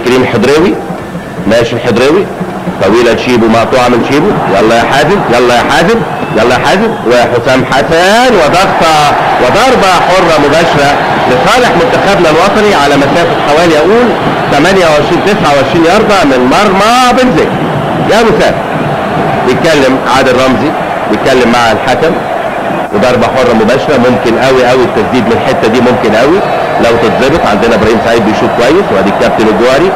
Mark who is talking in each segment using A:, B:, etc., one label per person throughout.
A: كريم الحضراوي ماشي الحضراوي طويله لشيبو مقطوعه من شيبو يلا يا حازم يلا يا حازم يلا يا حازم وحسام حسن وضغطه وضربه حره مباشره لصالح منتخبنا الوطني على مسافه حوالي اقول 28 29 يارده من مرمى بنزيك يا مسافر بيتكلم عادل رمزي بيتكلم مع الحكم وضربه حره مباشره ممكن قوي قوي التسديد من الحته دي ممكن قوي لو تتظبط عندنا ابراهيم سعيد بيشوط كويس وادي الكابتن الجوهري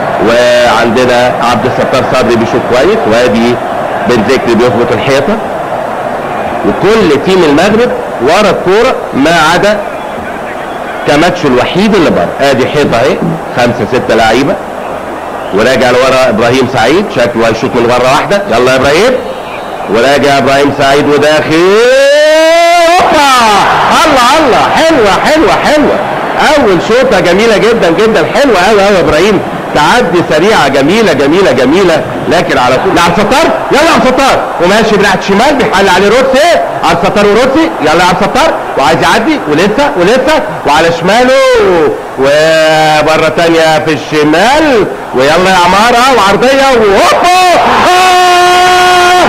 A: وعندنا عبد الستار صبري بيشوط كويس وادي بن ذكري بيظبط الحيطه وكل تيم المغرب ورا الكوره ما عدا كماتش الوحيد اللي بره ادي حيطه اهي خمسه سته لعيبه وراجع لورا ابراهيم سعيد شكله هيشوط من مره واحده يلا يا ابراهيم وراجع ابراهيم سعيد وداخل اوبا الله الله حلوه حلوه حلوه اول شوطه جميله جدا جدا حلوه قوي قوي يا ابراهيم تعدي سريعه جميله جميله جميله لكن على طول عبد الستار يلا عبد الستار وماشي بناحيه الشمال بيحل عليه روتسي عبد الستار وروتسي يلا يا عبد الستار وعايز يعدي ولسه ولسه وعلى شماله وبره تانية في الشمال ويلا يا عماره وعرضيه وهوبا آه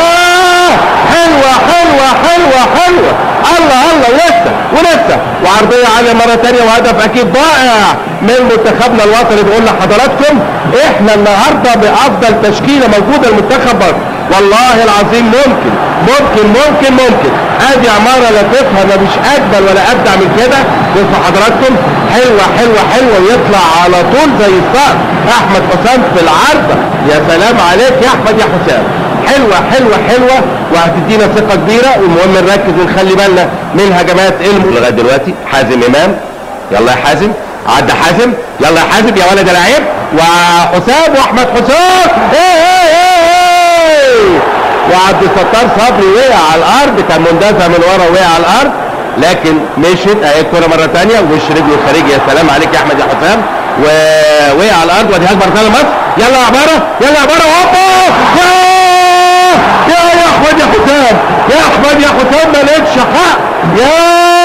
A: يا حلوه حلوه حلوه حلوه الله الله لسه ولسه وعرضيه عاليه مره ثانيه وهدف اكيد ضائع من منتخبنا الوطني بقول لحضراتكم احنا النهارده بافضل تشكيله موجوده المنتخب مصر والله العظيم ممكن ممكن ممكن ممكن ادي عماره لطيفها ما مش اجمل ولا ابدع من كده بصوا حضراتكم حلوه حلوه حلوه ويطلع على طول زي الصقر احمد حسام في العارضه يا سلام عليك يا احمد يا حسام حلوه حلوه حلوه وهتدينا ثقه كبيره والمهم نركز ونخلي بالنا من هجمات الم لغايه دلوقتي حازم امام يلا يا حازم عدى حازم يلا يا حازم يا ولد العيب وحسام واحمد حسام ايه ايه ايه ايه وعبد الستار صبري وقع على الارض كان مندفع من ورا وقع على الارض لكن مشت اهي الكوره مره ثانيه وش رجله خارجي يا سلام عليك يا احمد يا حسام ووقع على الارض وادي هجمه رساله مصر يلا يا عماره يلا يا عماره هوبا يا يا يا احمد يا حسام يا احمد يا حسام مالكش حق يا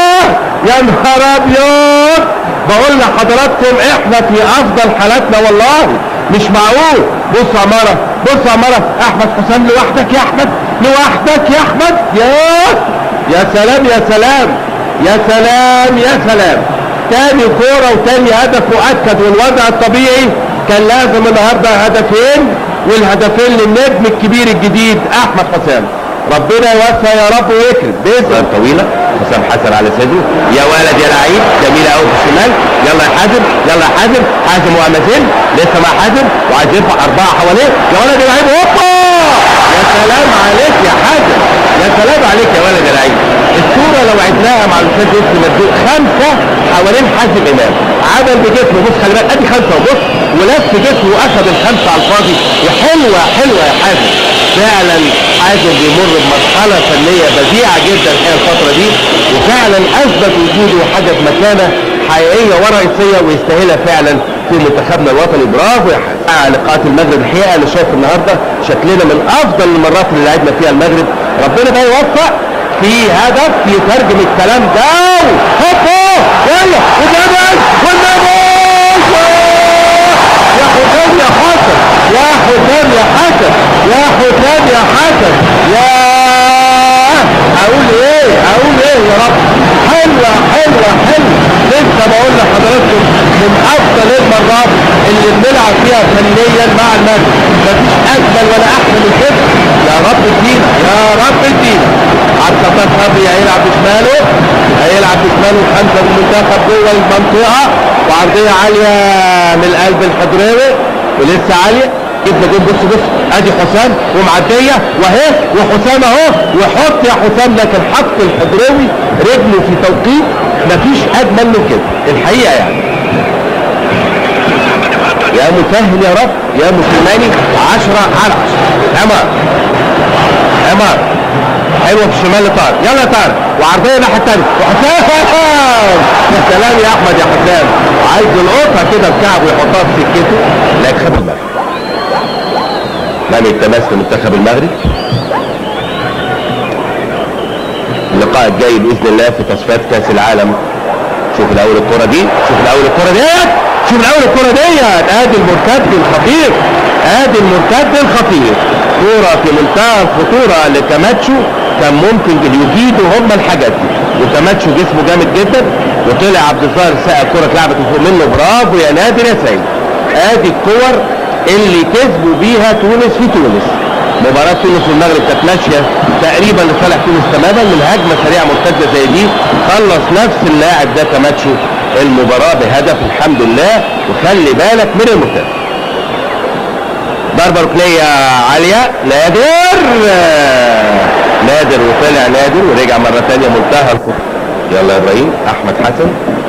A: يا نهار ابيض بقول لحضراتكم احنا في افضل حالاتنا والله مش معقول بص يا عماره بص يا عماره احمد حسام لوحدك يا احمد لوحدك يا احمد يا يا سلام يا سلام يا سلام يا سلام تاني كوره وتاني هدف مؤكد والوضع الطبيعي كان لازم النهارده هدفين والهدفين للنجم الكبير الجديد احمد حسام ربنا يوفق يا رب ويكرم باذن طويله حسام حسن على صدره يا ولد يا لعيب جميله قوي في الشمال يلا يا حازم يلا يا حازم حازم وامازين لسه مع حازم وعايز يرفع اربعه حواليه يا ولد يا لعيب هوبا يا سلام عليك يا حازم يا سلام عليك يا ولد يا لعيب الصوره لو عدناها مع الاستاذ يوسف مردود خمسه حوالين حازم امام عمل بجسمه بص خلي بالك ادي خمسه وبص ولف جسمه واخد الخمسه على الفاضي وحلوه حلوه يا حازم فعلا حازم بيمر بمرحله فنيه بديعه جدا الحقيقه الفتره دي وفعلا اثبت وجوده وحاجه في مكانه حقيقيه ورئيسيه ويستاهلها فعلا في منتخبنا الوطني برافو يا حازم مع لقاءات المغرب الحقيقه انا شايف النهارده شكلنا من افضل المرات اللي لعبنا فيها المغرب ربنا بقى يوفق في هدف يترجم الكلام ده هوبا يلا وجبل والنبي يا حسن يا حسام يا حسن يا حسام يا حسن يا اقول ايه اقول ايه يا رب حلوه حلوه حلوه لسه بقول لحضراتكم من افضل المرات اللي بنلعب فيها فنيا مع المغرب مفيش اجمل ولا احسن من كده يا رب ادينا يا رب ادينا عبد الستار صبري هيلعب بشماله هيلعب بشماله خمسه من المنتخب جوه المنطقه وعرضيه عاليه من قلب الحضراوي ولسه عاليه جبنا جول بص بص ادي حسام ومعديه واهي وحسام اهو وحط يا حسام لكن حط الحضراوي رجله في توقيت مفيش اجمل من كده الحقيقه يعني يا مسهل يا رب يا مسلماني عشرة على عشرة عمار عمار حلوه في الشمال لطارق يلا يا طارق وعرضيه الناحيه الثانيه وحسام يا سلام يا احمد يا حسام عايز يلقطها كده بكعبه ويحطها في سكته لكن خد المغرب لم التماس لمنتخب المغرب اللقاء الجاي باذن الله في تصفيات كاس العالم شوف الاول الكره دي شوف الاول الكره دي شوف الاول الكره ديت ادي المرتد الخطير ادي المرتد الخطير كوره في منتهى الخطوره لكاماتشو كان ممكن يجيدوا هم الحاجات دي وكاماتشو جسمه جامد جدا وطلع عبد الظاهر ساق الكره اتلعبت فوق منه برافو يا نادر يا سيد ادي الكور اللي كسبوا بيها تونس في تونس مباراة تونس والمغرب كانت ماشية تقريبا لصالح تونس تماما من هجمة سريعة مرتدة زي دي خلص نفس اللاعب ده كاماتشو المباراة بهدف الحمد لله وخلي بالك من المرتد ضربة ركنية عالية نادر نادر وطلع نادر ورجع مرة تانية منتهى الخطوط يلا يا ابراهيم احمد حسن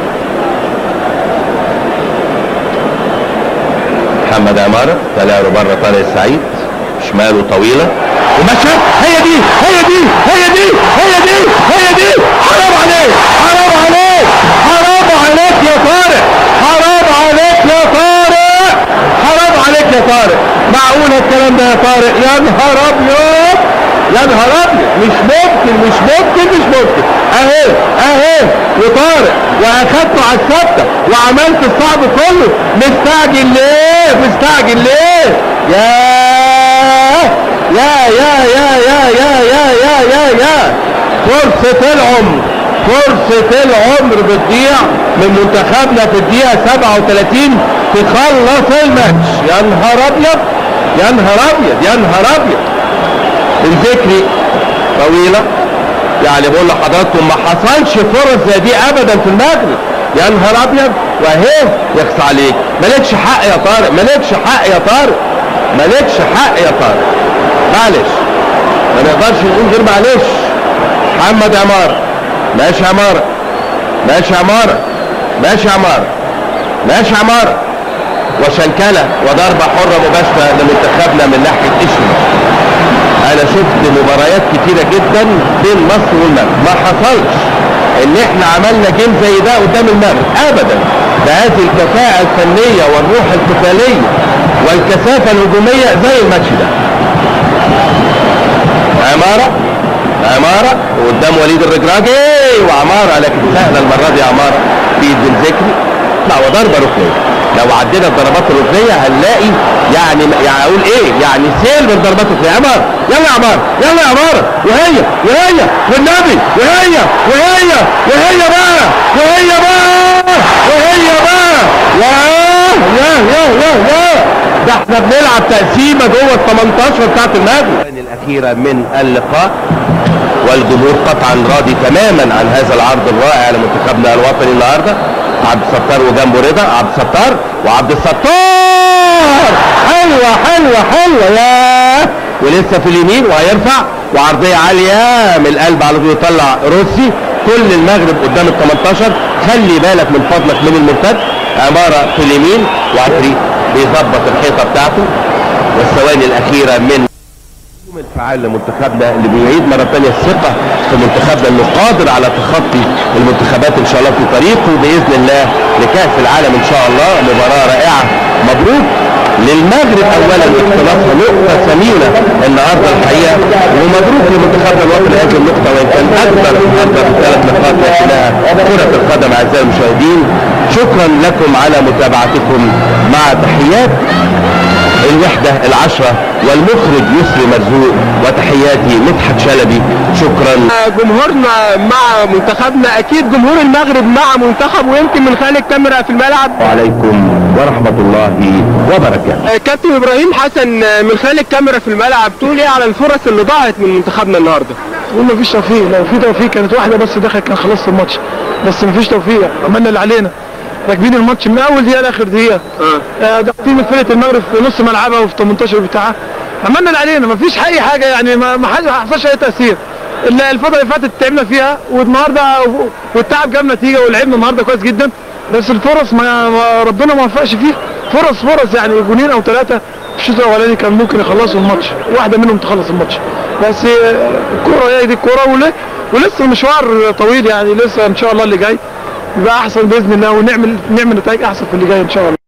A: محمد عمارة طلع له بره طارق السعيد شماله طويلة ومشى هي دي هي دي هي دي هي دي هي دي حرام عليك حرام عليك حرام عليك يا طارق حرام عليك يا طارق حرام عليك يا طارق معقول الكلام ده يا طارق يا نهار ابيض يا نهار ابيض مش ممكن مش ممكن مش ممكن اهي اهي وطارق واخدته على الثابته وعملت الصعب كله مستعجل ليه مستعجل ليه ياه يا يا يا يا يا يا يا يا يا فرصة العمر فرصة العمر بتضيع من منتخبنا في الدقيقة 37 تخلص الماتش يا نهار ابيض يا نهار ابيض يا نهار ابيض الذكري طويلة يعني بقول لحضراتكم ما حصلش فرص زي دي ابدا في المغرب يا نهار ابيض واهي يخص عليك مالكش حق يا طارق مالكش حق يا طارق مالكش حق يا طارق معلش ما نقدرش نقول غير معلش محمد عمارة ماشي عمارة ماشي عمارة ماشي عمارة ماشي عمارة وشنكلة وضربة حرة مباشرة لمنتخبنا من ناحية اشمل انا شفت مباريات كتيرة جدا بين مصر والمغرب ما حصلش ان احنا عملنا جيم زي ده قدام المغرب ابدا بهذه الكفاءة الفنية والروح القتالية والكثافة الهجومية زي الماتش ده عمارة عمارة وقدام وليد الرجراجي وعمارة لكن سهلة المرة دي عمارة في ايد الذكري لا وضربة ركنية لو عدينا الضربات الركنية هنلاقي يعني يعني اقول ايه يعني سيل من ضربات الركنية عمارة يلا يا عمارة يلا يا عمارة وهي وهي والنبي وهي وهي وهي بقى وهي بقى وهي بقى يا يا يا يا يا ده احنا بنلعب تقسيمه جوه ال 18 بتاعت المغرب الاخيره من اللقاء والجمهور قطعا راضي تماما عن هذا العرض الرائع لمنتخبنا الوطني النهارده عبد الستار وجنبه رضا عبد الستار وعبد الستار حلوه حلوه حلوه يا ولسه في اليمين وهيرفع وعرضيه عاليه من القلب على طول يطلع روسي كل المغرب قدام ال 18 خلي بالك من فضلك من المرتد عماره في اليمين وعفري بيظبط الحيطه بتاعته والثواني الاخيره من الفعال لمنتخبنا اللي بيعيد مره ثانيه الثقه في منتخبنا انه قادر على تخطي المنتخبات ان شاء الله في طريقه باذن الله لكاس العالم ان شاء الله مباراه رائعه مبروك للمغرب اولا واختلاطها نقطه ثمينه النهارده الحقيقه ومبروك لمنتخبنا الوطني هذه النقطه وان كان اكبر اكبر ثلاث نقاط لكنها كره القدم اعزائي المشاهدين شكرا لكم على متابعتكم مع تحيات الوحدة العشرة والمخرج يسري مرزوق وتحياتي مدحت شلبي شكرا
B: جمهورنا مع منتخبنا اكيد جمهور المغرب مع منتخب ويمكن من خلال الكاميرا في الملعب
A: وعليكم ورحمة الله وبركاته
B: آه، كابتن ابراهيم حسن آه، من خلال الكاميرا في الملعب تقول ايه على الفرص اللي ضاعت من منتخبنا النهارده
C: قلنا مفيش توفيق لو في توفيق كانت واحده بس دخل كان خلصت الماتش بس مفيش توفيق عملنا اللي علينا راكبين الماتش من اول دقيقه لاخر دقيقه آه، ضاغطين من فرقه المغرب في نص ملعبها وفي 18 بتاعها عملنا اللي علينا مفيش اي حاجه يعني ما ما حد- ما حصلش اي تاثير ال- الفتره اللي فاتت تعبنا فيها والنهارده والتعب جاب نتيجه ولعبنا النهارده كويس جدا بس الفرص ما ما- ربنا ما وفقش فيها فرص فرص يعني جونين او ثلاثه في الشوط الاولاني كان ممكن يخلصوا الماتش واحده منهم تخلص الماتش بس آه، الكوره هي دي الكوره ول- ولسه المشوار طويل يعني لسه ان شاء الله اللي جاي يبقى احسن باذن الله ونعمل نعمل نتائج احسن في اللي جاي ان شاء الله